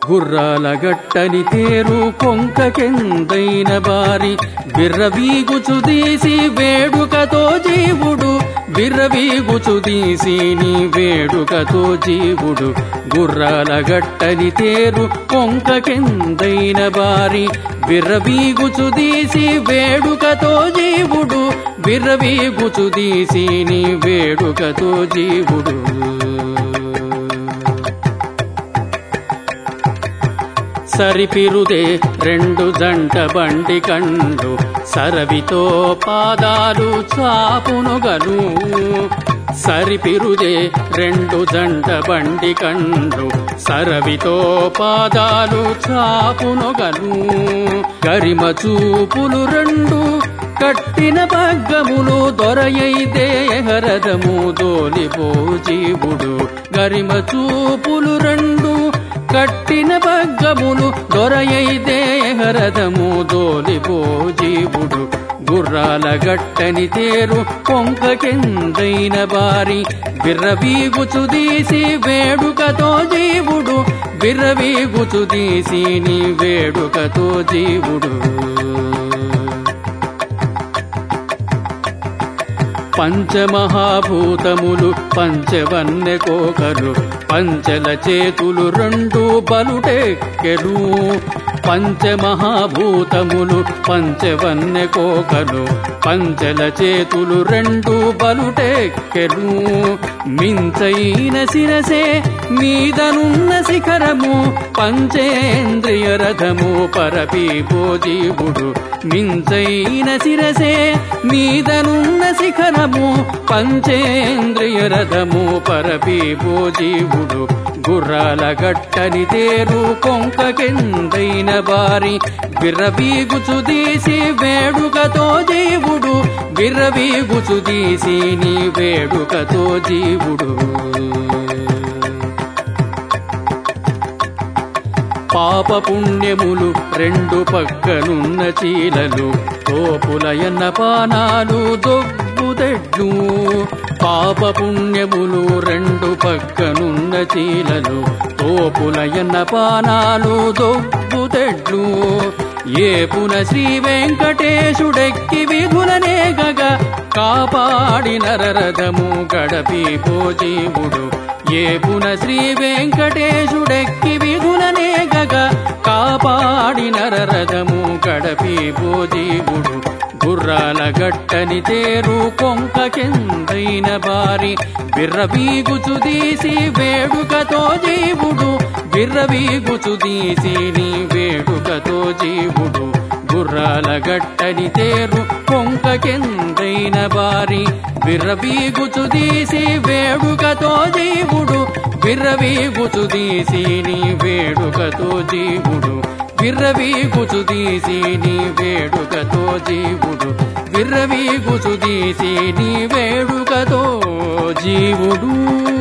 గుర్రాల గట్టని తేరు కొంకకెందైన బారి బిర్రవీగుచు తీసి వేడుకతో జీవుడు బిర్రవీగుచు తీసి నీ వేడుకతో జీవుడు గుర్రాల గట్టని తేరు కొంకకెందైన బారి బిర్రవీగుచు తీసి వేడుకతో జీవుడు బిర్రవీగుచు తీసి నీ వేడుకతో జీవుడు సరిపిరుదే రెండు జంట బండి కండు సరవితో పాదాలు చాపునుగను సరిపిరుదే రెండు జంట బండి కండు సరవితో పాదాలు చాపునుగను గరిమ చూపులు రెండు కట్టిన పగ్గములు దొరయైతే హరదము దోలిపో జీవుడు గరిమ చూపులు రెండు కట్టిన పగ్గములు దొరయైతే హరదము దోలిపో జీవుడు గుర్రాల గట్టని తేరు కొంకకెందైన బారి బిర్రవీగుచు తీసి వేడుకతో జీవుడు బిర్రవీగుచు తీసి నీ వేడుకతో జీవుడు పంచమహాభూతములు పంచవన్నె కోకలు పంచల చేతులు రెండు బలుటెక్కెలు పంచమహాభూతములు పంచవన్నె కోకలు పంచల చేతులు రెండు బలుటెక్కెలు మించైన శిరసే మీదనున్న శిఖరము పంచేంద్రియ రథము పరపీపో జీవుడు మించైన శిరసే మీదనున్న శిఖరము పంచేంద్రియ రథము పరపీపో జీవుడు గుర్రాల గట్టని తేరు కొంకకెందైన బారి బిర్రబీగుచు తీసి వేడుకతో జీవుడు బిర్రబీగుచు తీసి నీ వేడుకతో జీవుడు పాప పుణ్యములు రెండు పక్కనున్న చీలలు తోపులయన్న పానాలు దొబ్బుదెడ్లు పాప పుణ్యములు రెండు పక్కనున్న చీలలు తోపులయన్న పానాలు దొబ్బుదెడ్లు ఏపున శ్రీ వెంకటేశుడెక్కి విధులనే గగ కాపాడి నరరథము గడపి జీవుడు ఏపున శ్రీ వెంకటేశుడెక్కి విధులనే గగ కాపాడి నరరథము గడపి జీవుడు గుర్రాల గట్టని తేరు కొంకకెందైన బారి బిర్రబీగుచు తీసి వేడుకతో జీవుడు బిర్రబీగుచు తీసి నీ వేడుకతో జీవుడు గుర్రాల గట్టని తేరు కొంకకెందైన బారి బిర్రబీగుచు తీసి వేడుకతో జీవుడు బిర్రబీగుచు తీసి నీ వేడుకతో జీవుడు బిర్రవీగుచు తీసి నీ వేడుకతో జీవుడు బిర్రవీగుచు తీసి నీ వేడుకతో జీవుడు